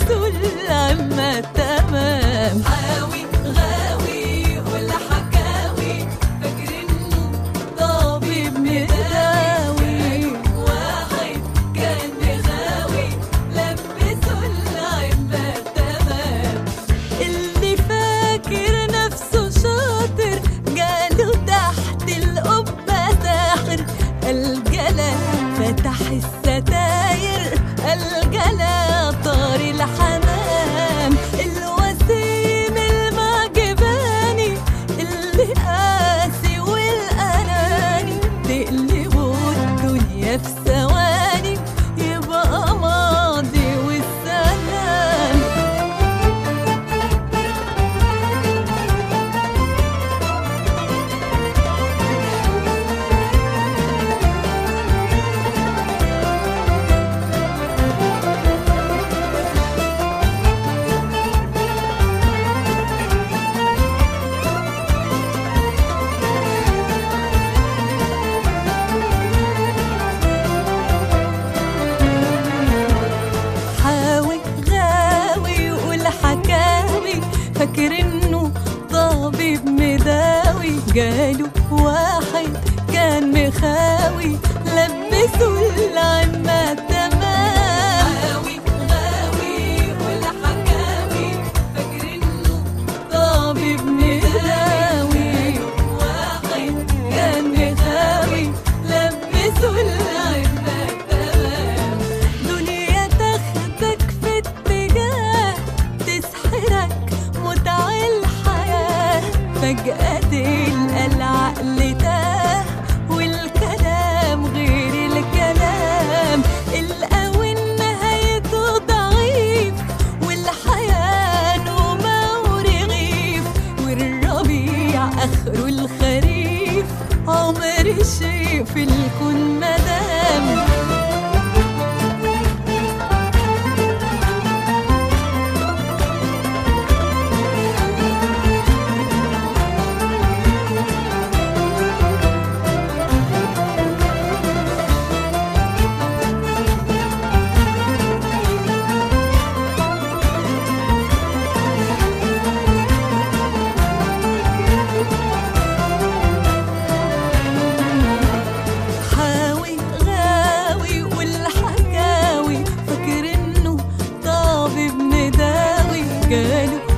لبسوا العمة تمام حاوي غاوي ولا حكاوي فاكر انه طبيب مداوي واحد كان مغاوي لبسوا العمة تمام اللي فاكر نفسه شاطر جاله تحت القبة ساحر الجلا فتح الستاير الجلا طار الحمام الوسيم المعجباني اللي قاسي والأناني تقلبوا الدنيا في ثواني يبقى ماضي والسلام حاوي غاوي والحكاوي فاكر انه طبيب مداوي جاله واحد كان مخاوي لبسوا العمة تمام حاوي غاوي ولا حكاوي فاكر انه طبيب مداوي واحد كان مخاوي لبسوا العمة تمام دنيا تاخدك في اتجاه تسحرك متع الحياة فجأة تلقى العقل تاه والكلام غير الكلام القوي نهايته ضعيف والحياة نومة ورغيف والربيع آخره الخريف عمر شي في الكون مدام حاوي غاوي والحكاوي فاكر انه طبيب مداوي جاله